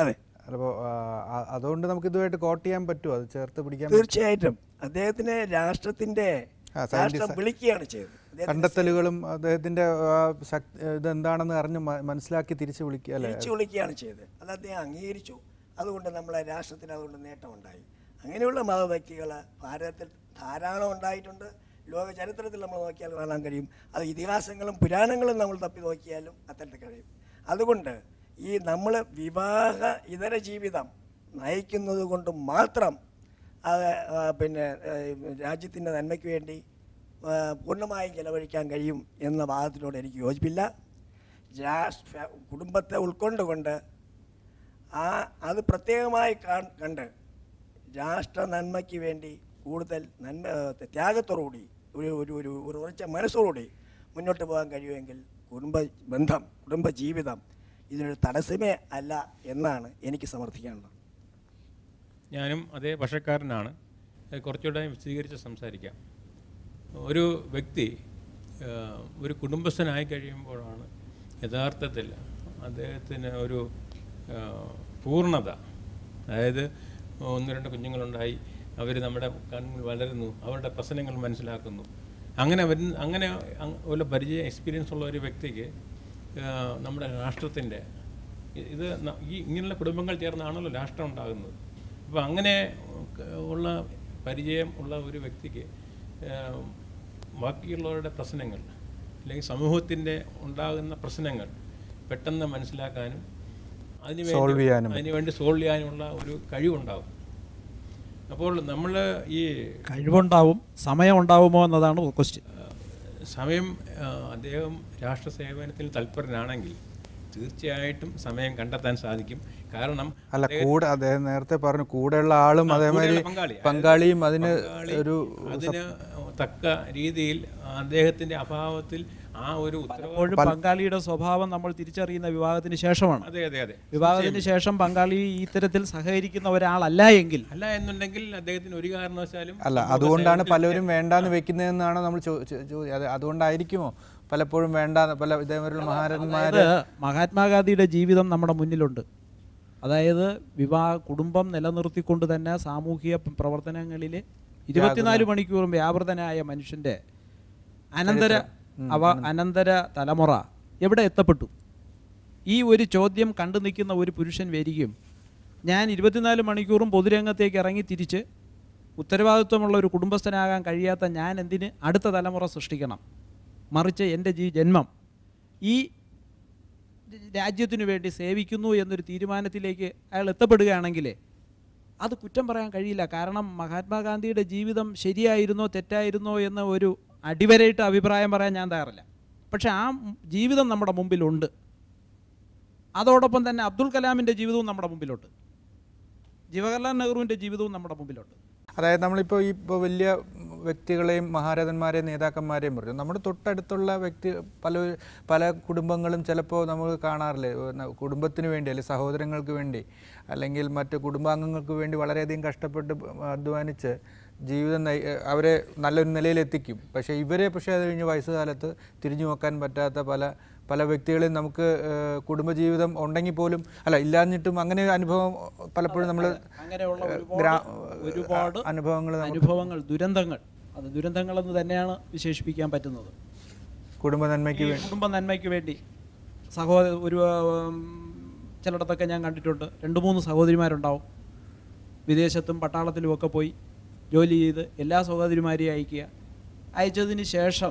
S1: അപ്പോൾ അതുകൊണ്ട് നമുക്ക് ഇതുമായിട്ട് കോട്ട് ചെയ്യാൻ പറ്റുമോ അത് ചേർത്ത് പിടിക്കാൻ
S4: തീർച്ചയായിട്ടും അദ്ദേഹത്തിന് രാഷ്ട്രത്തിന്റെ
S1: ആ, scientist-
S4: രാഷ്ട്രം വിളിക്കുകയാണ് ചെയ്തത് അദ്ദേഹത്തിന്
S1: കണ്ടെത്തലുകളും അദ്ദേഹത്തിൻ്റെ ആ, ശക്തി ഇതെന്താണെന്ന് അറിഞ്ഞ് മ- മനസ്സിലാക്കി തിരിച്ച് വിളിക്കുക അല്ലേ
S4: തിരിച്ചു വിളിക്കുകയാണ് ചെയ്തത് അത് അദ്ദേഹം അംഗീകരിച്ചു അതുകൊണ്ട് നമ്മളെ രാഷ്ട്രത്തിന് അതുകൊണ്ട് നേട്ടമുണ്ടായി അങ്ങനെയുള്ള മതവ്യക്തികൾ ഭാരതത്തിൽ ധാരാളം ഉണ്ടായിട്ടുണ്ട് ലോക ചരിത്രത്തിൽ നമ്മൾ നോക്കിയാൽ കാണാൻ കഴിയും അത് ഇതിഹാസങ്ങളും പുരാണങ്ങളും നമ്മൾ തപ്പി നോക്കിയാലും അത്തരത്തിൽ കഴിയും അതുകൊണ്ട് ഈ നമ്മൾ വിവാഹ ഇതര ജീവിതം നയിക്കുന്നത് കൊണ്ട് മാത്രം അത് ആ, പിന്നെ രാജ്യത്തിൻ്റെ നന്മയ്ക്ക് വേണ്ടി ആ, പൂർണ്ണമായും ചെലവഴിക്കാൻ കഴിയും എന്ന വാദത്തിനോട് എനിക്ക് യോജിപ്പില്ല രാഷ്ട്ര കുടുംബത്തെ ഉൾക്കൊണ്ടുകൊണ്ട് ആ അത് പ്രത്യേകമായി കാൺ- കണ്ട് രാഷ്ട്ര നന്മയ്ക്ക് വേണ്ടി കൂടുതൽ നന്മ ഏഹ് ത്യാഗത്തോടുകൂടി ഒരു ഒരു ഒരു ഒരു ഉറച്ച മനസ്സോടുകൂടി മുന്നോട്ട് പോകാൻ കഴിയുമെങ്കിൽ കുടുംബ ബന്ധം കുടുംബ ജീവിതം ഇതിനൊരു തടസ്സമേ അല്ല എന്നാണ് എനിക്ക് സമർത്ഥിക്കാനുള്ളത്
S5: ഞാനും അതേ പക്ഷക്കാരനാണ് അത് കുറച്ചുകൂടെ വിശദീകരിച്ച് സംസാരിക്കാം ഒരു വ്യക്തി ആ, ഒരു കുടുംബസ്ഥനായി കഴിയുമ്പോഴാണ് യഥാർത്ഥത്തിൽ അദ്ദേഹത്തിന് ഒരു ആ, പൂർണ്ണത അതായത് ഒന്ന് രണ്ട് കുഞ്ഞുങ്ങളുണ്ടായി അവർ നമ്മുടെ കണ്ണിൽ വളരുന്നു അവരുടെ പ്രശ്നങ്ങൾ മനസ്സിലാക്കുന്നു അങ്ങനെ വരുന്ന അങ്ങനെ അങ് ഉള്ള പരിചയ എക്സ്പീരിയൻസ് ഉള്ള ഒരു വ്യക്തിക്ക് ആ, നമ്മുടെ രാഷ്ട്രത്തിൻ്റെ ഇ- ഇത് ന- ഈ ഇങ്ങനെയുള്ള കുടുംബങ്ങൾ ചേർന്നാണല്ലോ രാഷ്ട്രം ഉണ്ടാകുന്നത് അപ്പോൾ അങ്ങനെ ക- ഉള്ള പരിചയം ഉള്ള ഒരു വ്യക്തിക്ക് ഏം, ബാക്കിയുള്ളവരുടെ പ്രശ്നങ്ങൾ അല്ലെങ്കിൽ സമൂഹത്തിൻ്റെ ഉണ്ടാകുന്ന പ്രശ്നങ്ങൾ പെട്ടെന്ന് മനസ്സിലാക്കാനും അതിന്
S1: Solve ചെയ്യാനും
S5: അതിന് വേണ്ടി സോൾവ് ചെയ്യാനുമുള്ള ഒരു കഴിവുണ്ടാകും അപ്പോൾ നമ്മൾ ഈ
S2: കഴിവുണ്ടാവും സമയം ഉണ്ടാവുമോ എന്നതാണ് ക്വസ്റ്റ്യൻ
S5: ആ, സമയം ആ, അദ്ദേഹം രാഷ്ട്ര സേവനത്തിൽ തൽപരനാണെങ്കിൽ തീർച്ചയായിട്ടും സമയം കണ്ടെത്താൻ സാധിക്കും കാരണം
S1: അല്ല കൂടെ അദ്ദേഹം നേരത്തെ പറഞ്ഞു കൂടെയുള്ള ആളും
S5: ആ,
S1: അതേമാതിരി
S5: കൂടെയുള്ള പങ്കാളി.
S1: പങ്കാളിയും അതിന്
S5: പങ്കാളി
S1: ഒരു
S5: അതിന് തക്ക രീതിയിൽ അദ്ദേഹത്തിന്റെ അഭാവത്തിൽ ആ ഒരു ഉത്തരവാദിത്വം
S2: പലപ്പോഴും പങ്കാളിയുടെ സ്വഭാവം നമ്മൾ തിരിച്ചറിയുന്ന വിവാഹത്തിന് ശേഷമാണ്
S5: അതെ അതെ അതെ
S2: വിവാഹത്തിന് ശേഷം പങ്കാളി ഇത്തരത്തിൽ സഹകരിക്കുന്ന ഒരാളല്ല എങ്കിൽ
S5: അല്ല എന്നുണ്ടെങ്കിൽ അദ്ദേഹത്തിന് ഒരു കാരണവശാലും
S1: അല്ല അതുകൊണ്ടാണ് പലരും വേണ്ടാന്ന് വെക്കുന്നതെന്നാണ് നമ്മൾ ചോ- ചോ- ചോ- അത് അതുകൊണ്ടായിരിക്കുമോ പലപ്പോഴും വേണ്ട പല ഇതേപോലുള്ള മഹാരന്മാര്
S2: അതായത് മഹാത്മാഗാന്ധിയുടെ ജീവിതം നമ്മുടെ മുന്നിലുണ്ട് അതായത് വിവാഹ കുടുംബം നിലനിർത്തിക്കൊണ്ട് തന്നെ സാമൂഹിക പ- പ്രവർത്തനങ്ങളിൽ ഇരുപത്തിനാല് മണിക്കൂറും വ്യാപൃതനായ മനുഷ്യൻ്റെ അനന്തര അവ അനന്തര തലമുറ എവിടെ എത്തപ്പെട്ടു ഈ ഒരു ചോദ്യം കണ്ടു നിൽക്കുന്ന ഒരു പുരുഷൻ വരികയും ഞാൻ ഇരുപത്തിനാല് മണിക്കൂറും പൊതുരംഗത്തേക്ക് ഇറങ്ങി തിരിച്ച് ഉത്തരവാദിത്വമുള്ള ഒരു കുടുംബസ്ഥനാകാൻ കഴിയാത്ത ഞാൻ എന്തിന് അടുത്ത തലമുറ സൃഷ്ടിക്കണം മറിച്ച് എൻ്റെ ജീ ജന്മം ഈ രാജ്യത്തിനു വേണ്ടി സേവിക്കുന്നു എന്നൊരു തീരുമാനത്തിലേക്ക് അയാൾ എത്തപ്പെടുകയാണെങ്കിൽ അത് കുറ്റം പറയാൻ കഴിയില്ല കാരണം മഹാത്മാഗാന്ധിയുടെ ജീവിതം ശരിയായിരുന്നോ തെറ്റായിരുന്നോ എന്ന ഒരു അടിവരയിട്ട് അഭിപ്രായം പറയാൻ ഞാൻ തയ്യാറില്ല പക്ഷെ ആ ജീവിതം നമ്മുടെ മുമ്പിലുണ്ട് അതോടൊപ്പം തന്നെ അബ്ദുൽ കലാമിൻ്റെ ജീവിതവും നമ്മുടെ മുമ്പിലുണ്ട് ജവഹർലാൽ നെഹ്റുവിൻ്റെ ജീവിതവും നമ്മുടെ മുമ്പിലുണ്ട്
S1: അതായത് നമ്മളിപ്പോൾ ഈ ഇപ്പോൾ വലിയ വ്യക്തികളെയും മഹാരഥന്മാരെയും നേതാക്കന്മാരെയും പറഞ്ഞു നമ്മുടെ തൊട്ടടുത്തുള്ള വ്യക്തി പല പല കുടുംബങ്ങളും ചിലപ്പോൾ നമ്മൾ കാണാറില്ലേ ന- കുടുംബത്തിന് വേണ്ടി അല്ലെങ്കിൽ സഹോദരങ്ങൾക്ക് വേണ്ടി അല്ലെങ്കിൽ മറ്റ് കുടുംബാംഗങ്ങൾക്ക് വേണ്ടി വളരെയധികം കഷ്ടപ്പെട്ട് അധ്വാനിച്ച് ജീവിതം നയി അവരെ നല്ലൊരു നിലയിലെത്തിക്കും പക്ഷേ ഇവരെ പക്ഷേ അത് കഴിഞ്ഞ് വയസ്സുകാലത്ത് തിരിഞ്ഞു നോക്കാൻ പറ്റാത്ത പല പല വ്യക്തികളെയും നമുക്ക് ഏഹ്, കുടുംബജീവിതം ഉണ്ടെങ്കിൽ പോലും അല്ല ഇല്ലാഞ്ഞിട്ടും അങ്ങനെ ഒരു അനുഭവം പലപ്പോഴും നമ്മൾ
S2: അങ്ങനെയുള്ള
S1: ഗ്രാ
S2: ഒരുപാട് ഒരുപാട്
S1: അനുഭവങ്ങൾ
S2: അനുഭവങ്ങൾ ദുരന്തങ്ങൾ അത് ദുരന്തങ്ങളെന്ന് തന്നെയാണ് വിശേഷിപ്പിക്കാൻ പറ്റുന്നത്
S1: കുടുംബ നന്മയ്ക്ക്
S2: ഈ
S1: വേണ്ടി
S2: കുടുംബ നന്മയ്ക്ക് വേണ്ടി സഹോദര ഒരു ഉം, ചിലയിടത്തൊക്കെ ഞാൻ കണ്ടിട്ടുണ്ട് രണ്ട് മൂന്ന് സഹോദരിമാരുണ്ടാവും വിദേശത്തും പട്ടാളത്തിലും ഒക്കെ പോയി ജോലി ചെയ്ത് എല്ലാ സഹോദരിമാരെയും അയക്കുക അയച്ചതിന് ശേഷം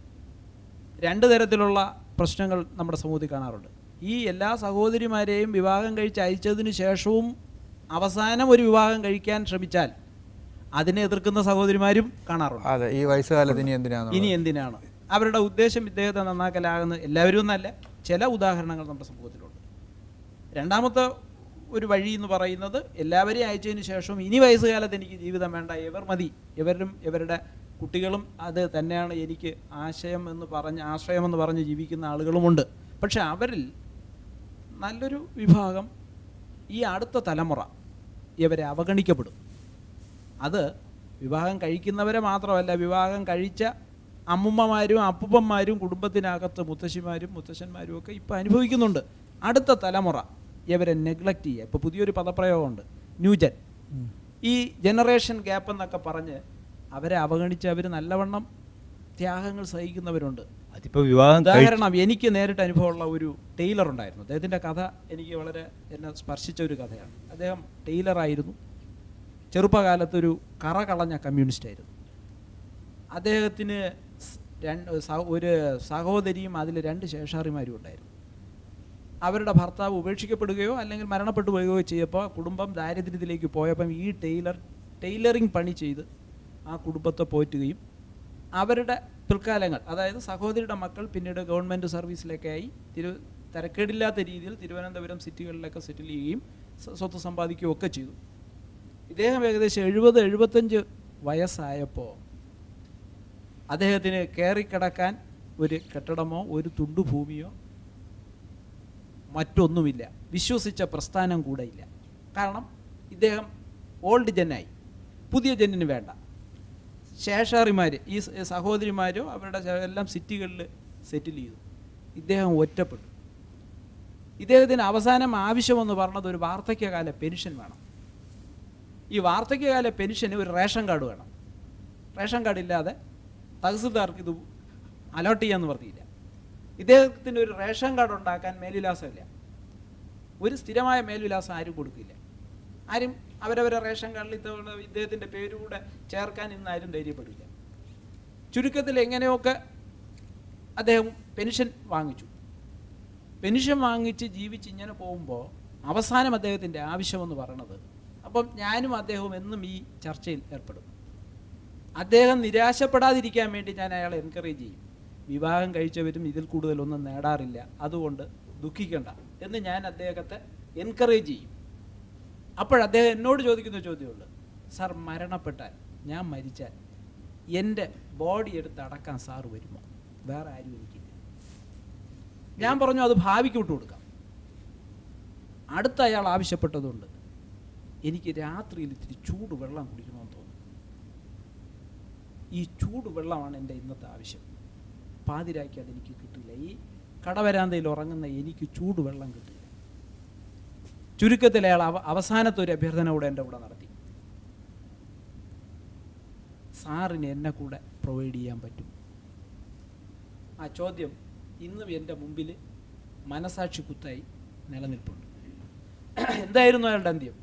S2: രണ്ട് തരത്തിലുള്ള പ്രശ്നങ്ങൾ നമ്മുടെ സമൂഹത്തിൽ കാണാറുണ്ട് ഈ എല്ലാ സഹോദരിമാരെയും വിവാഹം കഴിച്ച് അയച്ചതിന് ശേഷവും അവസാനം ഒരു വിവാഹം കഴിക്കാൻ ശ്രമിച്ചാൽ അതിനെ എതിർക്കുന്ന സഹോദരിമാരും കാണാറുണ്ട്
S1: അതെ ഈ വയസ്സുകാലത്ത് ഇനി എന്തിനാണ്
S2: ഇനി എന്തിനാണ് അവരുടെ ഉദ്ദേശം ഇദ്ദേഹത്തെ നന്നാക്കലാകുന്ന എല്ലാവരും എന്നല്ല ചില ഉദാഹരണങ്ങൾ നമ്മുടെ സമൂഹത്തിലുണ്ട് രണ്ടാമത്തെ ഒരു വഴി എന്ന് പറയുന്നത് എല്ലാവരെയും അയച്ചതിന് ശേഷം ഇനി വയസ്സുകാലത്ത് എനിക്ക് ജീവിതം വേണ്ട ഇവർ മതി ഇവരും ഇവരുടെ കുട്ടികളും അത് തന്നെയാണ് എനിക്ക് ആശയം എന്ന് പറഞ്ഞ് ആശ്രയം എന്ന് പറഞ്ഞ് ജീവിക്കുന്ന ആളുകളുമുണ്ട് പക്ഷെ അവരിൽ നല്ലൊരു വിഭാഗം ഈ അടുത്ത തലമുറ ഇവരെ അവഗണിക്കപ്പെടും അത് വിവാഹം കഴിക്കുന്നവരെ മാത്രമല്ല വിവാഹം കഴിച്ച അമ്മുമ്മമാരും അപ്പൂപ്പന്മാരും കുടുംബത്തിനകത്ത് മുത്തശ്ശിമാരും മുത്തശ്ശന്മാരും ഒക്കെ ഇപ്പം അനുഭവിക്കുന്നുണ്ട് അടുത്ത തലമുറ ഇവരെ നെഗ്ലക്റ്റ് ചെയ്യുക ഇപ്പോൾ പുതിയൊരു പദപ്രയോഗമുണ്ട് ന്യൂജൻ ഈ ജനറേഷൻ ഗ്യാപ്പ് എന്നൊക്കെ പറഞ്ഞ് അവരെ അവഗണിച്ച് അവർ നല്ലവണ്ണം ത്യാഗങ്ങൾ സഹിക്കുന്നവരുണ്ട്
S3: അതിപ്പോൾ വിവാഹം കഴിച്ച്
S2: ഉദാഹരണം എനിക്ക് നേരിട്ട് അനുഭവമുള്ള ഒരു ടൈലർ ഉണ്ടായിരുന്നു അദ്ദേഹത്തിൻ്റെ കഥ എനിക്ക് വളരെ എന്നെ സ്പർശിച്ച ഒരു കഥയാണ് അദ്ദേഹം ടൈലറായിരുന്നു ചെറുപ്പകാലത്തൊരു കറ കളഞ്ഞ കമ്മ്യൂണിസ്റ്റ് ആയിരുന്നു അദ്ദേഹത്തിന് സ് രണ്ട് സഹ- ഒരു സഹോദരിയും അതിൽ രണ്ട് ശേഷാറിമാരും ഉണ്ടായിരുന്നു അവരുടെ ഭർത്താവ് ഉപേക്ഷിക്കപ്പെടുകയോ അല്ലെങ്കിൽ മരണപ്പെട്ടു പോവുകയോ ചെയ്യപ്പോൾ കുടുംബം ദാരിദ്ര്യത്തിലേക്ക് പോയപ്പം ഈ ടൈലർ ടൈലറിങ് പണി ചെയ്ത് ആ കുടുംബത്തെ പോറ്റുകയും അവരുടെ പിൽക്കാലങ്ങൾ അതായത് സഹോദരിയുടെ മക്കൾ പിന്നീട് ഗവൺമെൻറ് സർവീസിലേക്കായി തിരു തിരക്കേടില്ലാത്ത രീതിയിൽ തിരുവനന്തപുരം സിറ്റികളിലൊക്കെ സെറ്റിൽ ചെയ്യുകയും സ്വ- സ്വത്ത് സമ്പാദിക്കുകയും ഒക്കെ ചെയ്തു ഇദ്ദേഹം ഏകദേശം എഴുപത് എഴുപത്തഞ്ച് വയസ്സായപ്പോൾ അദ്ദേഹത്തിന് കയറിക്കിടക്കാൻ ഒരു കെട്ടിടമോ ഒരു തുണ്ടു ഭൂമിയോ മറ്റൊന്നുമില്ല വിശ്വസിച്ച പ്രസ്ഥാനം കൂടെ ഇല്ല കാരണം ഇദ്ദേഹം ഓൾഡ് ജെന്നായി പുതിയ ജെന്നിന് വേണ്ട ശേഷാറിമാർ ഈ സ- സഹോദരിമാരോ അവരുടെ ചെ- എല്ലാം സിറ്റികളിൽ സെറ്റിൽ ചെയ്തു ഇദ്ദേഹം ഒറ്റപ്പെട്ടു ഇദ്ദേഹത്തിന് അവസാനം ആവശ്യമെന്ന് പറഞ്ഞത് ഒരു വാർദ്ധക്യകാല പെൻഷൻ വേണം ഈ വാർദ്ധക്യകാല പെൻഷന് ഒരു റേഷൻ കാർഡ് വേണം റേഷൻ കാർഡ് ഇല്ലാതെ തഹസിൽദാർക്ക് ഇത് അലോട്ട് ചെയ്യാൻ നിവർത്തിയില്ല ഇദ്ദേഹത്തിന് ഒരു റേഷൻ കാർഡ് ഉണ്ടാക്കാൻ മേൽവിലാസമില്ല ഒരു സ്ഥിരമായ മേൽവിലാസം ആരും കൊടുക്കില്ല ആരും അവരവരെ റേഷൻ കാർഡിൽ ഇത്തവണ ഇദ്ദേഹത്തിൻ്റെ പേരുകൂടെ ചേർക്കാൻ ഇന്ന് ആരും ധൈര്യപ്പെടില്ല ചുരുക്കത്തിൽ എങ്ങനെയൊക്കെ അദ്ദേഹം പെൻഷൻ വാങ്ങിച്ചു പെൻഷൻ വാങ്ങിച്ച് ജീവിച്ച് ഇങ്ങനെ പോകുമ്പോൾ അവസാനം അദ്ദേഹത്തിൻ്റെ ആവശ്യമെന്ന് പറയണത് അപ്പം ഞാനും അദ്ദേഹവും എന്നും ഈ ചർച്ചയിൽ ഏർപ്പെടും അദ്ദേഹം നിരാശപ്പെടാതിരിക്കാൻ വേണ്ടി ഞാൻ അയാളെ എൻകറേജ് ചെയ്യും വിവാഹം കഴിച്ചവരും ഇതിൽ കൂടുതലൊന്നും നേടാറില്ല അതുകൊണ്ട് ദുഃഖിക്കണ്ട എന്ന് ഞാൻ അദ്ദേഹത്തെ എൻകറേജ് ചെയ്യും അപ്പോൾ അദ്ദേഹം എന്നോട് ചോദിക്കുന്ന ചോദ്യമുണ്ട് സാർ മരണപ്പെട്ടാൽ ഞാൻ മരിച്ചാൽ എൻ്റെ ബോഡി എടുത്ത് അടക്കാൻ സാറ് വരുമോ വേറെ ആരും എനിക്കില്ല ഞാൻ പറഞ്ഞു അത് ഭാവിക്ക് വിട്ടു കൊടുക്കാം അടുത്ത അയാൾ ആവശ്യപ്പെട്ടതുകൊണ്ട് എനിക്ക് രാത്രിയിൽ ഇത്തിരി ചൂട് വെള്ളം കുടിക്കണമെന്ന് തോന്നുന്നു ഈ ചൂട് വെള്ളമാണ് എൻ്റെ ഇന്നത്തെ ആവശ്യം പാതിരാക്കി അതെനിക്ക് കിട്ടില്ല ഈ കടവരാന്തയിൽ ഉറങ്ങുന്ന എനിക്ക് ചൂട് വെള്ളം കിട്ടില്ല ചുരുക്കത്തിൽ അയാൾ അവ അവസാനത്തെ ഒരു അഭ്യർത്ഥന കൂടെ എൻ്റെ കൂടെ നടത്തി സാറിന് എന്നെ കൂടെ പ്രൊവൈഡ് ചെയ്യാൻ പറ്റും ആ ചോദ്യം ഇന്നും എൻ്റെ മുമ്പിൽ മനസാക്ഷി കുത്തായി നിലനിൽപ്പുണ്ട് എന്തായിരുന്നു അയാളുടെ അന്ത്യം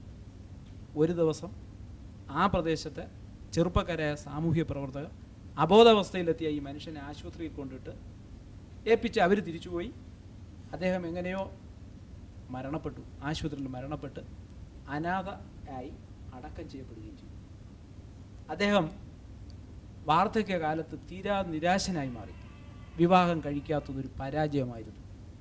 S2: ഒരു ദിവസം ആ പ്രദേശത്തെ ചെറുപ്പക്കാരായ സാമൂഹ്യ പ്രവർത്തകർ അബോധാവസ്ഥയിലെത്തിയ ഈ മനുഷ്യനെ ആശുപത്രിയിൽ കൊണ്ടിട്ട് ഏൽപ്പിച്ച് അവർ തിരിച്ചുപോയി അദ്ദേഹം എങ്ങനെയോ മരണപ്പെട്ടു ആശുപത്രിയിൽ മരണപ്പെട്ട് അനാഥ ആയി അടക്കം ചെയ്യപ്പെടുകയും ചെയ്തു അദ്ദേഹം വാർദ്ധക്യകാലത്ത് തീരാ നിരാശനായി മാറി വിവാഹം കഴിക്കാത്തതൊരു പരാജയമായിരുന്നു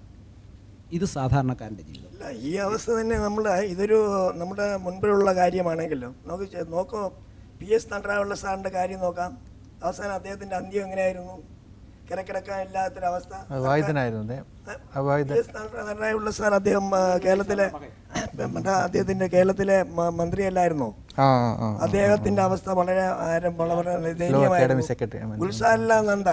S2: ഇത് സാധാരണക്കാരൻ്റെ ജീവിതം
S4: അല്ല ഈ അവസ്ഥ തന്നെ നമ്മൾ ഇതൊരു നമ്മുടെ മുൻപിലുള്ള കാര്യമാണെങ്കിലും നമുക്ക് ചെ- നോക്കോ പി എസ് നട്ടരാവുള്ള സാറിൻ്റെ കാര്യം നോക്കാം അവസാനം അദ്ദേഹത്തിൻ്റെ അന്ത്യം എങ്ങനെയായിരുന്നു കിടക്കിടക്കാൻ ഇല്ലാത്തൊരവസ്ഥ
S1: അവായുധനായിരുന്നു അദ്ദേഹം അവായുധ
S4: പി എസ് നട്ടരായുള്ള സാർ അദ്ദേഹം ആ, കേരളത്തിലെ മറ്റേ അദ്ദേഹത്തിൻ്റെ കേരളത്തിലെ മ- മന്ത്രിയല്ലായിരുന്നോ
S1: ആ ആ, ആ
S4: അദ്ദേഹത്തിന്റെ അവസ്ഥ വളരെ ആരം- വളരെ
S1: അക്കാഡമി
S4: ദയനീയമായിരുന്നു
S1: സെക്രട്ടറി
S4: ഗുൽസാരില നന്ദ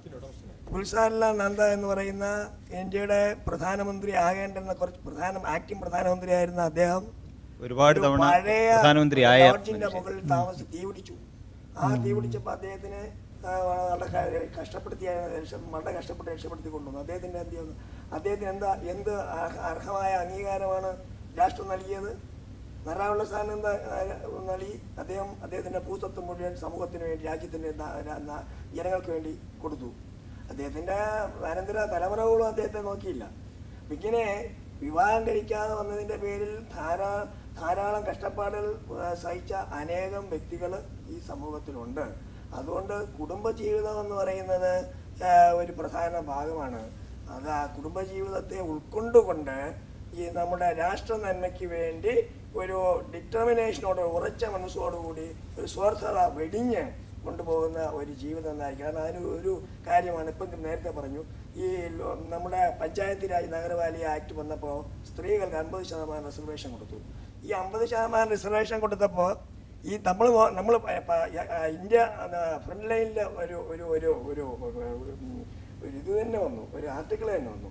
S4: ഗുൽസാരില നന്ദ എന്ന് പറയുന്ന ഇന്ത്യയുടെ പ്രധാനമന്ത്രി ആകേണ്ടുന്ന കുറച്ച് പ്രധാന ആക്ടിംഗ് പ്രധാനമന്ത്രിയായിരുന്ന അദ്ദേഹം
S3: ഒരുപാട്
S4: ഒരു
S3: തവണ
S4: പഴയ
S3: പ്രധാനമന്ത്രിയായ
S4: ലോഡ്ജിന്റെ മുകളിൽ താമസിച്ച് തീ പിടിച്ചു ആ തീ പിടിച്ചപ്പോൾ അദ്ദേഹത്തിന് ആ, വളരെ ക- കഷ്ടപ്പെടുത്തിയ രക്ഷ- വളരെ കഷ്ടപ്പെട്ട് രക്ഷപ്പെടുത്തി കൊണ്ടുവന്നു അദ്ദേഹത്തിന്റെ എന്ത് ചെയ്യുന്നു? അദ്ദേഹത്തിന് എന്താ എന്ത് അർഹ- അർഹമായ അംഗീകാരമാണ് രാഷ്ട്രം നൽകിയത് നറാവുള്ള സ്ഥാനം എന്താ ആ, നൽകി അദ്ദേഹം അദ്ദേഹത്തിന്റെ ഭൂസ്വത്ത് മുഴുവൻ സമൂഹത്തിന് വേണ്ടി രാജ്യത്തിന്റെ ന- ന- ന- ജനങ്ങൾക്ക് വേണ്ടി കൊടുത്തു അദ്ദേഹത്തിന്റെ അനന്തര തലമുറകളും അദ്ദേഹത്തെ നോക്കിയില്ല അപ്പൊ ഇങ്ങനെ വിവാഹം കഴിക്കാതെ വന്നതിന്റെ പേരിൽ ധാരാ ധാരാളം കഷ്ടപ്പാടുകൾ ആ, സഹിച്ച അനേകം വ്യക്തികൾ ഈ സമൂഹത്തിലുണ്ട് അതുകൊണ്ട് കുടുംബജീവിതം എന്ന് പറയുന്നത് ആ, ഒരു പ്രധാന ഭാഗമാണ് അത് ആ കുടുംബജീവിതത്തെ ഉൾക്കൊണ്ടുകൊണ്ട് ഈ നമ്മുടെ രാഷ്ട്ര നന്മയ്ക്ക് വേണ്ടി ഒരു ഡിറ്റർമിനേഷനോട് ഉറച്ച മനസ്സോടുകൂടി ഒരു സ്വാർത്ഥത വെടിഞ്ഞ് കൊണ്ടുപോകുന്ന ഒരു ജീവിതം എന്നായിരിക്കും കാരണം അതിന് ഒരു കാര്യമാണ് ഇപ്പം നേരത്തെ പറഞ്ഞു ഈ ലോ- നമ്മുടെ പഞ്ചായത്ത് രാജ് നഗരപാലി ആക്ട് വന്നപ്പോൾ സ്ത്രീകൾക്ക് അൻപത് ശതമാനം റിസർവേഷൻ കൊടുത്തു ഈ അമ്പത് ശതമാനം റിസർവേഷൻ കൊടുത്തപ്പോൾ ഈ നമ്മൾ നമ്മൾ ഇന്ത്യ ഫ്രണ്ട് ലൈനിൽ ഒരു ഒരു ഒരു ഒരു ഒരു ഒരു ഇത് തന്നെ വന്നു ഒരു ആർട്ടിക്കിൾ തന്നെ വന്നു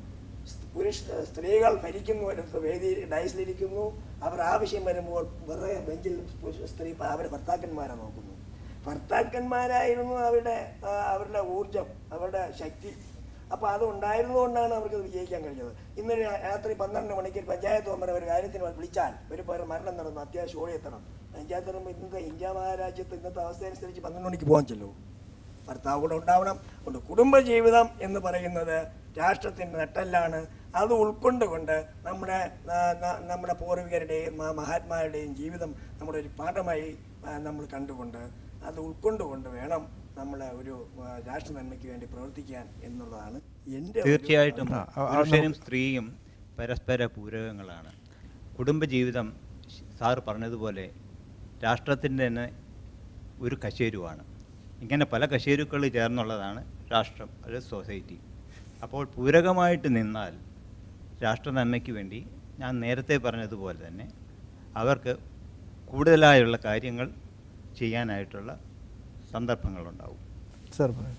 S4: പുരുഷ സ്ത്രീകൾ ഭരിക്കുന്നു ഒരു വേദി ഡയസിലിരിക്കുന്നു അവർ ആവശ്യം വരുമ്പോൾ വെറുതെ ബെഞ്ചിൽ പുരുഷ സ്ത്രീ അവരുടെ ഭർത്താക്കന്മാരെ നോക്കുന്നു ഭർത്താക്കന്മാരായിരുന്നു അവരുടെ ആ, അവരുടെ ഊർജം അവരുടെ ശക്തി അപ്പോൾ അത് ഉണ്ടായിരുന്നുകൊണ്ടാണ് അവർക്ക് അത് വിജയിക്കാൻ കഴിഞ്ഞത് ഇന്ന് രാ- രാത്രി പന്ത്രണ്ട് മണിക്ക് പഞ്ചായത്ത് മെമ്പർ ഒരു കാര്യത്തിന് വിളിച്ചാൽ ഒരു പേര് മരണം നടന്നു അത്യാവശ്യം ഓടിയെത്തണം പഞ്ചായത്ത് പറയുമ്പോൾ ഇന്നത്തെ ഇന്ത്യ മഹാരാജ്യത്ത് ഇന്നത്തെ അവസ്ഥ അനുസരിച്ച് പന്ത്രണ്ട് മണിക്ക് പോകാൻ ചെല്ലുമോ ഭർത്താവ് കൂടെ ഉണ്ടാവണം കൊണ്ട് കുടുംബജീവിതം എന്ന് പറയുന്നത് രാഷ്ട്രത്തിൻ്റെ നട്ടെല്ലാണ് അത് ഉൾക്കൊണ്ടുകൊണ്ട് നമ്മുടെ ആ, ന- നമ്മുടെ പൂർവികരുടെയും മ- മഹാത്മാരുടെയും ജീവിതം നമ്മുടെ ഒരു പാഠമായി ആ, നമ്മൾ കണ്ടുകൊണ്ട് അത് ഉൾക്കൊണ്ടുകൊണ്ട് വേണം നമ്മൾ ഒരു ആ, രാഷ്ട്ര നന്മയ്ക്ക് വേണ്ടി പ്രവർത്തിക്കാൻ എന്നുള്ളതാണ് എൻ്റെ ഒരു-
S3: തീർച്ചയായിട്ടും
S1: ആ, ആ, ആ,
S3: പുരുഷനും സ്ത്രീയും പരസ്പര പൂരകങ്ങളാണ് കുടുംബജീവിതം സാർ പറഞ്ഞതുപോലെ രാഷ്ട്രത്തിൻ്റെ തന്നെ ഒരു കശേരുവാണ് ഇങ്ങനെ പല കശേരുക്കൾ ചേർന്നുള്ളതാണ് രാഷ്ട്രം അത് സൊസൈറ്റി അപ്പോൾ പൂരകമായിട്ട് നിന്നാൽ രാഷ്ട്ര നന്മയ്ക്ക് വേണ്ടി ഞാൻ നേരത്തെ പറഞ്ഞതുപോലെ തന്നെ അവർക്ക് കൂടുതലായുള്ള കാര്യങ്ങൾ ചെയ്യാനായിട്ടുള്ള സന്ദർഭങ്ങളുണ്ടാവും
S1: സാർ പറയൂ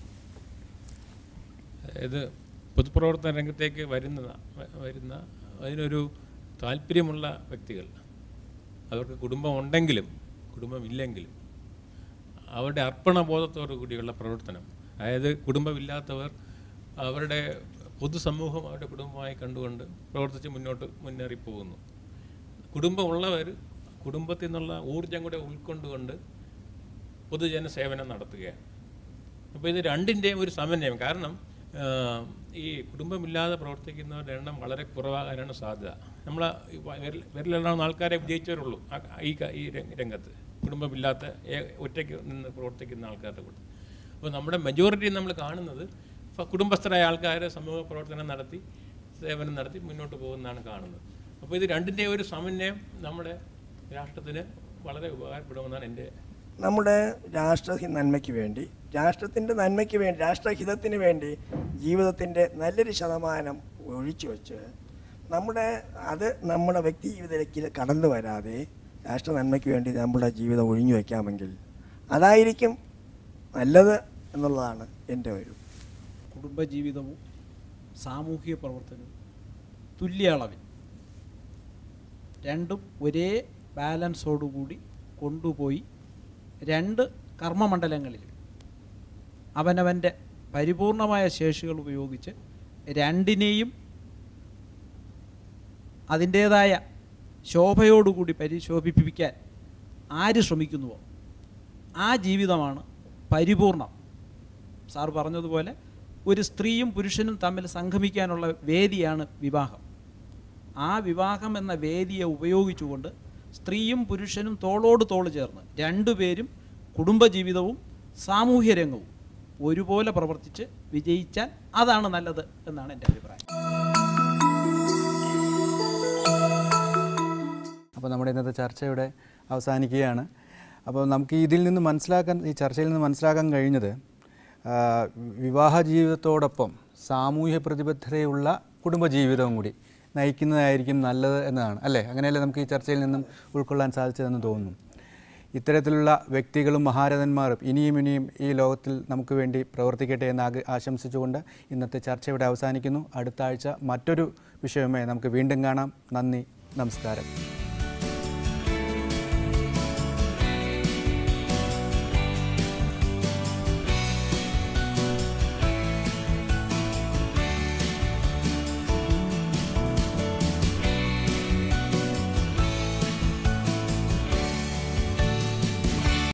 S5: ഇത് പൊതുപ്രവർത്തന രംഗത്തേക്ക് വരുന്ന വരുന്ന അതിനൊരു താല്പര്യമുള്ള വ്യക്തികൾ അവർക്ക് കുടുംബം ഉണ്ടെങ്കിലും കുടുംബമില്ലെങ്കിലും അവരുടെ അർപ്പണബോധത്തോടു കൂടിയുള്ള പ്രവർത്തനം അതായത് കുടുംബമില്ലാത്തവർ അവരുടെ പൊതുസമൂഹം അവരുടെ കുടുംബമായി കണ്ടുകൊണ്ട് പ്രവർത്തിച്ച് മുന്നോട്ട് മുന്നേറി പോകുന്നു കുടുംബമുള്ളവർ കുടുംബത്തിൽ നിന്നുള്ള ഊർജം കൂടെ ഉൾക്കൊണ്ടുകൊണ്ട് പൊതുജന സേവനം നടത്തുകയാണ് അപ്പോൾ ഇത് രണ്ടിൻ്റെയും ഒരു സമന്വയം കാരണം ആ, ഈ കുടുംബമില്ലാതെ പ്രവർത്തിക്കുന്നവരുടെ എണ്ണം വളരെ കുറവാകാനാണ് സാധ്യത നമ്മൾ വിരലെണ്ണാവുന്ന ആൾക്കാരെ വിജയിച്ചവരുള്ളൂ ആ- ഈ ക- ഈ രംഗ- രംഗത്ത് കുടുംബമില്ലാത്ത ഏ- ഒറ്റയ്ക്ക് നിന്ന് പ്രവർത്തിക്കുന്ന ആൾക്കാരുടെ കൂടെ അപ്പോൾ നമ്മുടെ മെജോറിറ്റി നമ്മൾ കാണുന്നത് ഫ- കുടുംബസ്ഥരായ ആൾക്കാർ സമൂഹ പ്രവർത്തനം നടത്തി സേവനം നടത്തി മുന്നോട്ട് പോകുന്നതാണ് കാണുന്നത് അപ്പോൾ ഇത് രണ്ടിൻ്റെയും ഒരു സമന്വയം നമ്മുടെ രാഷ്ട്രത്തിന് വളരെ ഉപകാരപ്പെടുമെന്നാണ് എൻ്റെ
S4: നമ്മുടെ രാഷ്ട്ര നന്മയ്ക്ക് വേണ്ടി രാഷ്ട്രത്തിൻ്റെ നന്മയ്ക്ക് വേണ്ടി രാഷ്ട്രഹിതത്തിന് വേണ്ടി ജീവിതത്തിൻ്റെ നല്ലൊരു ശതമാനം ഒഴിച്ചു വെച്ച് നമ്മുടെ അത് നമ്മുടെ വ്യക്തി ജീവിതത്തിലേക്ക് കടന്നു വരാതെ രാഷ്ട്ര നന്മയ്ക്ക് വേണ്ടി നമ്മുടെ ജീവിതം ഒഴിഞ്ഞു വയ്ക്കാമെങ്കിൽ അതായിരിക്കും നല്ലത് എന്നുള്ളതാണ് എൻ്റെ ഒരു
S2: കുടുംബജീവിതവും സാമൂഹിക പ്രവർത്തനവും തുല്യ അളവിൽ രണ്ടും ഒരേ ബാലൻസോടുകൂടി കൊണ്ടുപോയി രണ്ട് കർമ്മമണ്ഡലങ്ങളിലും അവനവൻ്റെ പരിപൂർണമായ ശേഷികൾ ഉപയോഗിച്ച് രണ്ടിനെയും അതിൻ്റേതായ ശോഭയോടുകൂടി പരിശോഭിപ്പിക്കാൻ ആര് ശ്രമിക്കുന്നുവോ ആ ജീവിതമാണ് പരിപൂർണം സാർ പറഞ്ഞതുപോലെ ഒരു സ്ത്രീയും പുരുഷനും തമ്മിൽ സംഗമിക്കാനുള്ള വേദിയാണ് വിവാഹം ആ വിവാഹം എന്ന വേദിയെ ഉപയോഗിച്ചുകൊണ്ട് സ്ത്രീയും പുരുഷനും തോളോട് തോൾ ചേർന്ന് രണ്ടുപേരും കുടുംബജീവിതവും സാമൂഹ്യ രംഗവും ഒരുപോലെ പ്രവർത്തിച്ച് വിജയിച്ചാൽ അതാണ് നല്ലത് എന്നാണ് എൻ്റെ അഭിപ്രായം
S1: അപ്പോൾ നമ്മുടെ ഇന്നത്തെ ചർച്ച ഇവിടെ അവസാനിക്കുകയാണ് അപ്പോൾ നമുക്ക് ഇതിൽ നിന്ന് മനസ്സിലാക്കാൻ ഈ ചർച്ചയിൽ നിന്ന് മനസ്സിലാക്കാൻ കഴിഞ്ഞത് ആ, വിവാഹ ജീവിതത്തോടൊപ്പം സാമൂഹ്യ പ്രതിബദ്ധതയുള്ള കുടുംബജീവിതവും കൂടി നയിക്കുന്നതായിരിക്കും നല്ലത് എന്നതാണ് അല്ലേ അങ്ങനെയല്ലേ നമുക്ക് ഈ ചർച്ചയിൽ നിന്നും ഉൾക്കൊള്ളാൻ സാധിച്ചതെന്ന് തോന്നുന്നു ഇത്തരത്തിലുള്ള വ്യക്തികളും മഹാരഥന്മാരും ഇനിയും ഇനിയും ഈ ലോകത്തിൽ നമുക്ക് വേണ്ടി പ്രവർത്തിക്കട്ടെ എന്ന് ആഗ്ര- ആശംസിച്ചുകൊണ്ട് ഇന്നത്തെ ചർച്ച ഇവിടെ അവസാനിക്കുന്നു അടുത്ത ആഴ്ച മറ്റൊരു വിഷയവുമായി നമുക്ക് വീണ്ടും കാണാം നന്ദി നമസ്കാരം